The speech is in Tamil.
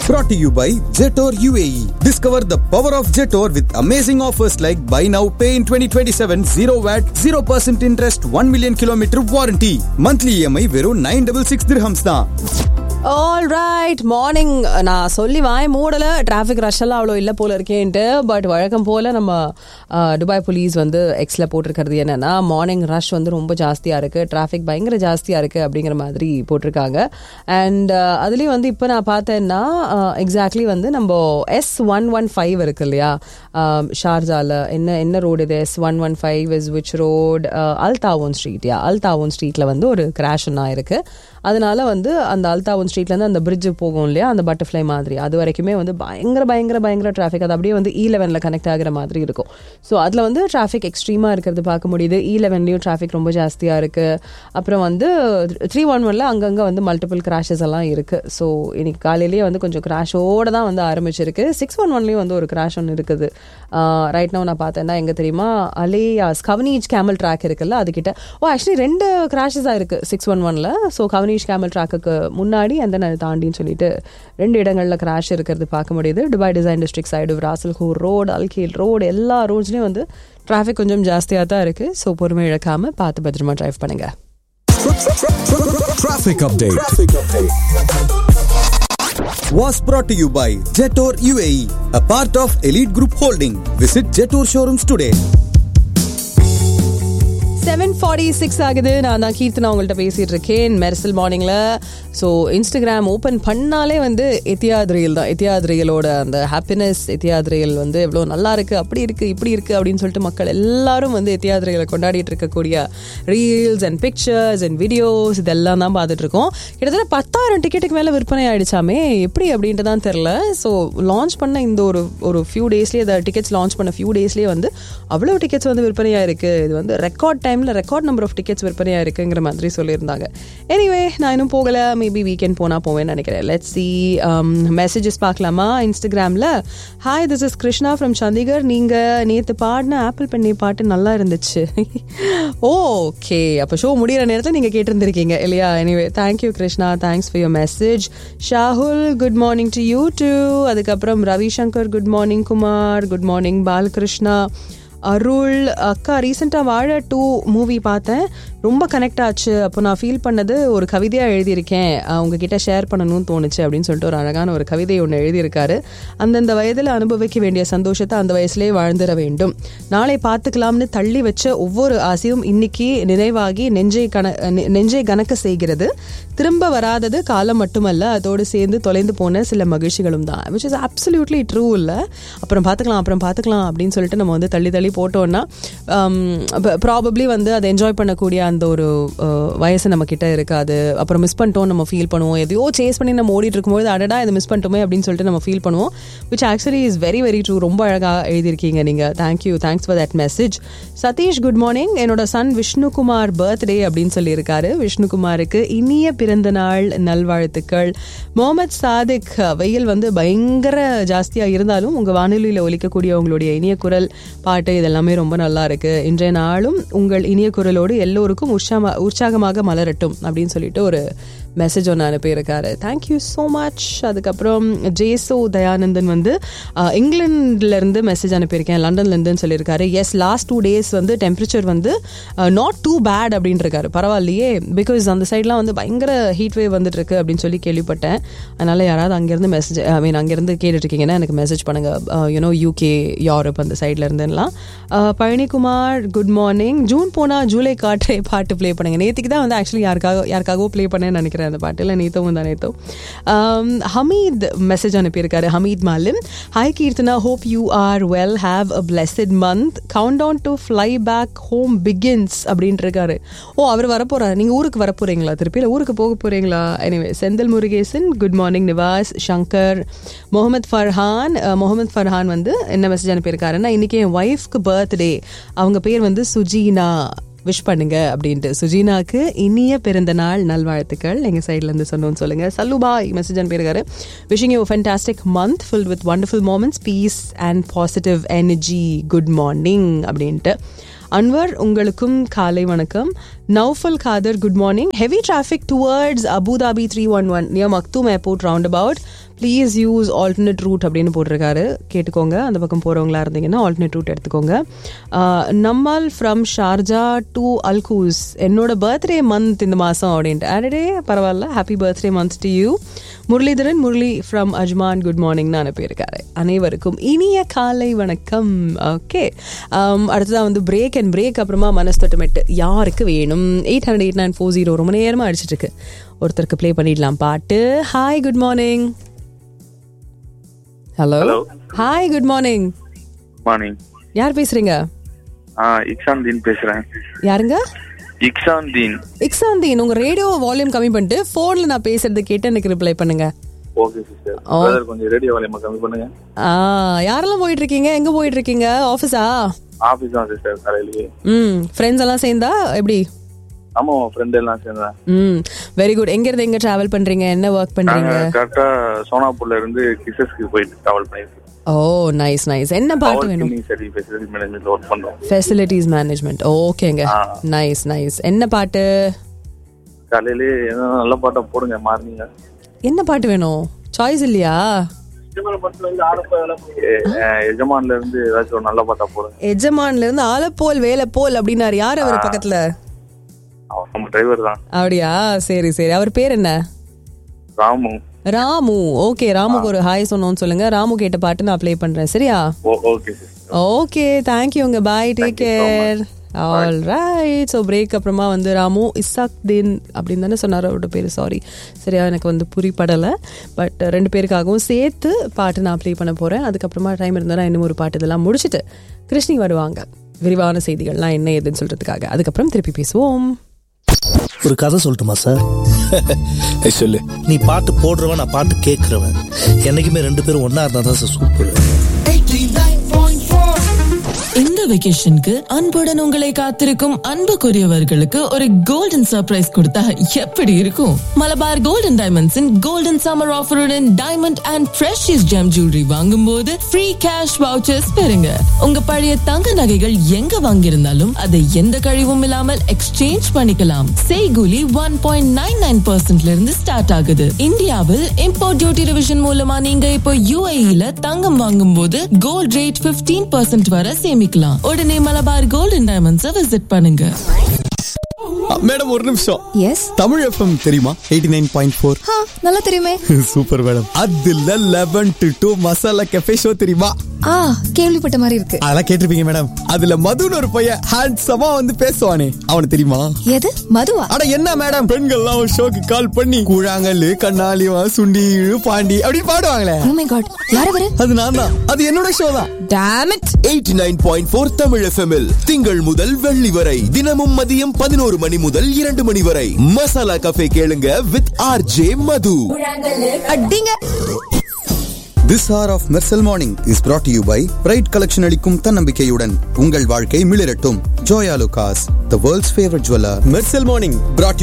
Brought to you by Jetor UAE. Discover the power of Jetor with amazing offers like buy now, pay in 2027, 0 VAT, 0% interest, 1 million kilometer warranty. Monthly EMI வெறும் 966 dirhams தான். ஆல் ரைட் மார்னிங் நான் சொல்லி வாய் மூடல டிராஃபிக் ரஷ் எல்லாம் அவ்வளோ இல்லை போல இருக்கேன்ட்டு பட் வழக்கம் போல நம்ம அஹ், துபாய் போலீஸ் வந்து எக்ஸில் போட்டிருக்கிறது என்னன்னா மார்னிங் ரஷ் வந்து ரொம்ப ஜாஸ்தியாக இருக்கு டிராஃபிக் பயங்கர ஜாஸ்தியாக இருக்கு அப்படிங்கிற மாதிரி போட்டிருக்காங்க அண்ட் அதுலேயும் வந்து இப்போ நான் பார்த்தேன்னா எக்ஸாக்ட்லி வந்து நம்ம எஸ் ஒன் ஒன் ஃபைவ் இருக்கு இல்லையா ஷார்ஜால என்ன என்ன ரோடு இது S one one five is which road Al Taawun street yeah Al Taawun ஸ்ட்ரீட்டில் வந்து ஒரு கிராஷ் ஒன்றா இருக்கு அதனால வந்து அந்த அல்தாவோன் ஸ்ட்ரீட்லேருந்து அந்த பிரிட்ஜ் போகும் இல்லையா அந்த பட்டர்ஃப்ளை மாதிரி அது வரைக்குமே வந்து பயங்கர பயங்கர பயங்கர டிராஃபிக் அது அப்படியே வந்து இ லெவனில் கனெக்ட் ஆகிற மாதிரி இருக்கும் ஸோ அதில் வந்து டிராஃபிக் எக்ஸ்ட்ரீமாக இருக்கிறது பார்க்க முடியுது இ லெவன்லேயும் டிராஃபிக் ரொம்ப ஜாஸ்தியாக இருக்குது அப்புறம் வந்து த்ரீ ஒன் ஒன்ல அங்கங்கே வந்து மல்டிபிள் கிராஷஸ் எல்லாம் இருக்குது ஸோ இன்னைக்கு காலையிலேயே வந்து கொஞ்சம் கிராஷோட தான் வந்து ஆரம்பிச்சிருக்கு சிக்ஸ் ஒன் ஒன்லேயும் வந்து ஒரு கிராஷ் ஒன்று இருக்குது ரைட் நோ நான் பார்த்தேன்னா எங்கே தெரியுமா அலேயாஸ் கவனீஜ் கேமல் ட்ராக் இருக்குல்ல அதுக்கிட்ட ஓ ஆக்சுவலி ரெண்டு கிராஷஸாக இருக்குது சிக்ஸ் ஒன் ஒனில் ஸோ கவனீஷ் கேமல் ட்ராக்குக்கு முன்னாடி அந்த நான் தாண்டின்னு சொல்லிட்டு ரெண்டு இடங்களில் கிராஷ் இருக்கிறது பார்க்க முடியுது Dubai design district side Ras Al Khor road Al Khail road எல்லா ரோட்ஸ்லையும் வந்து டிராஃபிக் கொஞ்சம் ஜாஸ்தியாக தான் இருக்குது ஸோ பொறுமை இழக்காமல் பார்த்து பத்திரமா டிரைவ் பண்ணுங்க Traffic update. Was brought to you by Jetor UAE, a part of Elite Group Holding. Visit Jetor showrooms today. Seven forty six ஆகுது நான் தான் கீர்த்தனா உங்கள்கிட்ட பேசிட்டு இருக்கேன் மெர்சல் மார்னிங்ல ஸோ இன்ஸ்டாகிராம் ஓப்பன் பண்ணாலே வந்து எத்தியாத் ரீல் தான் எத்தியாத் ரீலோட அந்த ஹாப்பினஸ் எத்தியாத் ரீல் வந்து எவ்வளோ நல்லா இருக்கு அப்படி இருக்கு இப்படி இருக்கு அப்படின்னு சொல்லிட்டு மக்கள் எல்லாரும் வந்து எத்தியாத் ரீலை கொண்டாடிட்டு இருக்கக்கூடிய reels and pictures and videos இதெல்லாம் தான் பார்த்துட்டு இருக்கோம் கிட்டத்தட்ட பத்தாயிரம் டிக்கெட்டுக்கு மேலே விற்பனை ஆயிடுச்சாமே எப்படி அப்படின்ட்டு தான் தெரில ஸோ லான்ச் பண்ண இந்த ஒரு ஒரு ஃபியூ டேஸ்லேயே இந்த டிக்கெட்ஸ் லான்ச் பண்ண ஃபியூ டேஸ்லேயே வந்து அவ்வளோ டிக்கெட்ஸ் வந்து விற்பனையாக இருக்குது இது வந்து ரெக்கார்ட் டைமில் ரெக்கார்ட் நம்பர் ஆஃப் டிக்கெட்ஸ் விற்பனையாக இருக்குங்கிற மாதிரி சொல்லியிருந்தாங்க எனிவே நான் இன்னும் போகலை மேபி வீக்கெண்ட் போனால் போவேன்னு நினைக்கிறேன் லெட் சி மெசேஜஸ் பார்க்கலாமா இன்ஸ்டாகிராமில் hi this is Krishna from Chandigarh நீங்கள் நேற்று பாடின ஆப்பிள் பண்ணி பாட்டு நல்லா இருந்துச்சு ஓகே அப்போ ஷோ முடிகிற நேரத்தில் நீங்கள் கேட்டிருந்திருக்கீங்க இல்லையா anyway thank you Krishna thanks for your message Shahul good morning to you too அதுக்கப்புறம் Ravishankar good morning Kumar good morning Balakrishna Arul அக்கா ரீசெண்டாக வாழ டூ மூவி பார்த்தேன் ரொம்ப கனெக்ட் ஆச்சு அப்போ நான் ஃபீல் பண்ணது ஒரு கவிதையாக எழுதியிருக்கேன் அஹ் உங்ககிட்ட ஷேர் பண்ணணும்னு தோணுச்சு அப்படின்னு சொல்லிட்டு ஒரு அழகான ஒரு கவிதை ஒன்று எழுதியிருக்காரு அந்தந்த வயதில் அனுபவிக்க வேண்டிய சந்தோஷத்தை அந்த வயசுலேயே வாழ்ந்துட வேண்டும் நாளை பார்த்துக்கலாம்னு தள்ளி வச்ச ஒவ்வொரு ஆசையும் இன்னைக்கு நினைவாகி நெஞ்சை கன நெ- நெஞ்சை கணக்க செய்கிறது திரும்ப வராதது காலம் மட்டுமல்ல அதோடு சேர்ந்து தொலைந்து போன சில மகிழ்ச்சிகளும் தான் விச் இஸ் அப்சல்யூட்லி ட்ரூ இல்லை அப்புறம் பார்த்துக்கலாம் அப்புறம் பார்த்துக்கலாம் அப்படின்னு சொல்லிட்டு நம்ம வந்து தள்ளி தள்ளி போட்டோம்னா ப்ராபப்ளி வந்து அதை என்ஜாய் பண்ணக்கூடிய அந்த ஒரு அஹ், வயசு நம்ம கிட்ட இருக்காது அப்புறம் மிஸ் பண்ணிட்டோம் நம்ம ஃபீல் பண்ணுவோம் எதையோ சேஸ் பண்ணி நம்ம ஓடிட்டு இருக்கும்போது அடடா இதை மிஸ் பண்ணிட்டோமே அப்படின்னு சொல்லிட்டு நம்ம ஃபீல் பண்ணுவோம் which actually is very very true ரொம்ப அழகாக எழுதியிருக்கீங்க நீங்கள் thank you thanks for that message Sathish good morning என்னோட சன் விஷ்ணுகுமார் பர்த்டே அப்படின்னு சொல்லியிருக்காரு விஷ்ணுகுமாருக்கு இனிய பிறந்த நாள் நல்வாழ்த்துக்கள் முகமது சாதிக் வெயில் வந்து பயங்கர ஜாஸ்தியாக இருந்தாலும் உங்கள் வானொலியில் ஒலிக்கக்கூடிய உங்களுடைய இனிய குரல் பாட்டு இதெல்லாமே ரொம்ப நல்லா இருக்கு இன்றைய நாளும் உங்கள் இனிய குரலோடு எல்லோருக்கும் உற்சாக உற்சாகமாக மலரட்டும் அப்படின்னு சொல்லிட்டு ஒரு மெசேஜ் ஒன்று அனுப்பியிருக்காரு தேங்க்யூ ஸோ மச் அதுக்கப்புறம் ஜேசோ தயானந்தன் வந்து அஹ், இங்கிலாந்துல இருந்து மெசேஜ் அனுப்பியிருக்கேன் லண்டன்ல இருந்துன்னு சொல்லியிருக்காரு எஸ் லாஸ்ட் டூ டேஸ் வந்து டெம்பரேச்சர் வந்து நாட் டூ பேட் அப்படின்னு இருக்காரு பரவாயில்லையே பிகாஸ் அந்த சைட்லாம் வந்து பயங்கர ஹீட் வேவ் வந்துட்டு இருக்கு அப்படின்னு சொல்லி கேள்விப்பட்டேன் அதனால யாராவது அங்கேருந்து மெசேஜ் ஐ மீன் அங்கேருந்து கேட்டுட்டு இருக்கீங்கன்னா எனக்கு மெசேஜ் பண்ணுங்க யூனோ யூகே யூரோப் அந்த சைட்ல இருந்துலாம் அஹ், பழனிக்குமார் குட் மார்னிங் ஜூன் போனா ஜூலை காற்றே பாட்டு ப்ளே பண்ணுங்க நேற்றுக்கு தான் வந்து ஆக்சுவலி யாருக்காக யாருக்காகவோ ப்ளே பண்ணேன்னு நினைக்கிறேன் அந்த பாட்டு இல்லை நேத்தவும் தான் நேத்தோ ஹமீத் மெசேஜ் அனுப்பியிருக்காரு Hameed Malim hi Keerthana hope you are well have a blessed month count down to fly back home begins அப்படின்ட்டு இருக்காரு ஓ அவர் வரப்போறாரு நீங்க ஊருக்கு வரப்போறீங்களா திருப்பி இல்லை ஊருக்கு போக போறீங்களா anyway Senthil Murugesan good morning Nivas Shankar Mohammed Farhan அஹ், முகமது ஃபர்ஹான் வந்து என்ன மெசேஜ் அனுப்பியிருக்காருன்னா இன்னைக்கு என் ஒய்ஃப்க்கு பர்த்டே அவங்க பேர் வந்து சுஜீனா விஷ் பண்ணுங்க அப்படின்ட்டு சுஜீனாக்கு இனிய பிறந்த நாள் நல்வாழ்த்துக்கள் எங்க சைட்ல இருந்து சொன்னோம்னு சொல்லுங்க சல்லுபாய் மெசேஜ் அனுப்பியிருக்காரு wishing you fantastic month filled with wonderful moments peace and positive energy good morning அப்படின்ட்டு அன்வர் உங்களுக்கும் காலை வணக்கம் Noufal Khader good morning heavy traffic towards Abu Dhabi three one one near Maktoum airport roundabout please use alternate route அப்படின்னு போட்டிருக்காரு கேட்டுக்கோங்க அந்த பக்கம் போகிறவங்களா இருந்தீங்கன்னா ஆல்டர்னேட் ரூட் எடுத்துக்கோங்க ஆஹ், நம்மால் ஃப்ரம் ஷார்ஜா டு அல்கூஸ் என்னோட பர்த்டே மந்த் இந்த மாதம் அப்படின்ட்டு ஆடடே பரவாயில்ல happy birthday month to you Muralidharan Murali from Ajman good மார்னிங்னு அனுப்பியிருக்காரு அனைவருக்கும் இனிய காலை வணக்கம் ஓகே அடுத்ததான் வந்து பிரேக் அண்ட் பிரேக் அப்புறமா மனஸ்தொட்டமெட்டு யாருக்கு வேணும் eight hundred eight nine four zero ரொம்ப நேரமாக அடிச்சிட்டு இருக்கு ஒருத்தருக்கு ப்ளே பண்ணிடலாம் பாட்டு hi good morning hello Hello. Hi good morning morning யார் பேசுறீங்க ஆ இக்ஷாந்தீன் பேசுறேன் யாருங்க இக்ஷாந்தீன் இக்ஸாந்தீன் உங்க ரேடியோ வால்யூம் கம்மி பண்ணிட்டு ஃபோன்ல நான் பேசுறது கேட்டு எனக்கு ரிப்ளை பண்ணுங்க ஓகே சிஸ்டர் பிரதர் கொஞ்சம் ரேடியோ வால்யூம் கம்மி பண்ணுங்க ஆ யாரெல்லாம் போயிட்டு இருக்கீங்க எங்க போயிட்டு இருக்கீங்க ஆஃபீஸா ஆபீஸ் தான் சிஸ்டர் காலையிலேயே ம் ஃப்ரெண்ட்ஸ் எல்லாம் சேர்ந்தா எப்படி ஆமா ஃப்ரெண்ட் எல்லாம் சேர்ந்தேன் ம் வெரி குட் எங்க இருந்து எங்க டிராவல் பண்றீங்க என்ன ஒர்க் நாங்க பண்றீங்க கரெக்டா சோனாப்பூர்ல இருந்து கிசஸ்க்கு போயிட்டு டிராவல் பண்ணிருக்கோம் ஓ நைஸ் நைஸ் என்ன பாட்டு பவர் வேணும் கிளீனிங் சர்வீஸ் ஃபெசிலிட்டி மேனேஜ்மெண்ட்ல ஒர்க் பண்றோம் ஃபெசிலிட்டிஸ் மேனேஜ்மெண்ட் ஓகேங்க ஆ. நைஸ் நைஸ் என்ன பாட்டு காலையிலேயே ஏதோ நல்ல பாட்டா போடுங்க மார்னிங்க என்ன பாட்டு வேணும் சாய்ஸ் இல்லையா எஜமான்ல இருந்து ஏதாச்சும் ஒரு நல்ல பாட்டா போடுங்க எஜமான்ல இருந்து ஆலப்போல் வேலை போல் அப்படின்னாரு யார் அவர் பக்கத்துல அவன் நம்ம டிரைவர் தான் அப்படியா சரி சரி அவர் பேர் என்ன ராமு ராமு ஓகே ராமுக்கு ஒரு ஹாய் சொன்னோன்னு சொல்லுங்க ராமு கேட்ட பாட்டு நான் ப்ளே பண்றேன் சரியா ஓ ஓகே சிஸ்டர் ஓகே தேங்க்யூங்க bye take Thank you so care all right so break அப்புறமா வந்து ராமு இசாக் தீன் அப்படின்னு தானே சொன்னார் அவரோட பேர் சாரி சரியா எனக்கு வந்து புரிப்படலை பட் ரெண்டு பேருக்காகவும் சேர்த்து பாட்டு நான் ப்ளே பண்ண போகிறேன் அதுக்கப்புறமா டைம் இருந்தால் இன்னும் ஒரு பாட்டு இதெல்லாம் முடிச்சுட்டு கிருஷ்ணி வருவாங்க விரிவான செய்திகள்லாம் என்ன ஏதுன்னு சொல்கிறதுக்காக அதுக்கப்புறம் திருப்பி பேசுவோம் ஒரு கதை சொல்லட்டுமா சார் சொல்லு நீ பாட்டு போடுறவன் நான் பாட்டு கேட்கறவன் என்னைக்குமே ரெண்டு பேரும் ஒன்னா இருந்தா தான் சார் சூப்பர் இந்த வெக்கேஷனுக்கு அன்புடன் உங்களை காத்திருக்கும் அன்புக்குரியவர்களுக்கு ஒரு கோல்டன் சர்ப்ரைஸ் கொடுத்தா எப்படி இருக்கும் மலபார் கோல்டன் டைமண்ட்ஸின் கோல்டன் சம்மர் ஆஃபருடன் diamond and precious gem jewellery வாங்கும் போது ஃப்ரீ கேஷ் வவுச்சர்ஸ் பெறுங்க உங்க பழைய தங்க நகைகள் எங்க வாங்கியிருந்தாலும் அதை எந்த கழிவும் இல்லாமல் எக்ஸ்சேஞ்ச் பண்ணிக்கலாம் செய்கூலி ஒன் பாயிண்ட் நைன் நைன் பர்சன்ட்ல இருந்து ஸ்டார்ட் ஆகுது இந்தியாவில் இம்போர்ட் டியூட்டி டிவிஷன் மூலமா நீங்க இப்போ யூஏஇல தங்கம் வாங்கும் போது கோல்ட் ரேட் 15% பர்சன்ட் வரை சேமிக்கலாம் உடனே மலபார் கோல்டன் டைமண்ட்ஸை விசிட் பண்ணுங்க மேடம் ஒரு நிமிஷம் எஸ் தமிழ் எஃப்எம் தெரியுமா எயிட்டி நைன் பாயிண்ட் ஃபோர் நல்லா தெரியுமே சூப்பர் மேடம் அதுல eleven to two masala cafe show தெரியுமா ஆ கேள்விப்பட்ட மாதிரி இருக்கு அதெல்லாம் கேட்டிருப்பீங்க மேடம் அதுல மதுன்னு ஒரு பையன் ஹேண்ட்ஸமா வந்து பேசுவானே அவனை தெரியுமா எது மதுவா அட என்ன மேடம் பெண்கள்லாம் ஒரு ஷோக்கு கால் பண்ணி கூழாங்கல்லு கண்ணாலிவா சுண்டி பாண்டி அப்படின்னு பாடுவாங்களே ஓ மை காட் யார் அவரு அது நான் தான் அது என்னோட ஷோ தான் டாம் இட் eighty nine point four Tamil எஃப்எம்எல் திங்கள் முதல் வெள்ளி வரை தினமும் மதியம் பதினோரு மணி முதல் இரண்டு மணி வரை மசாலா கஃபே கேளுங்க வித் ஆர் ஜே மது அடிங்க this hour of Mersal morning is brought to you by bright collection அளிக்கும் தன்னம்பிக்கையுடன் உங்கள் வாழ்க்கை மிளிரட்டும் Joyalukkas the world's favourite jeweller Mersal morning brought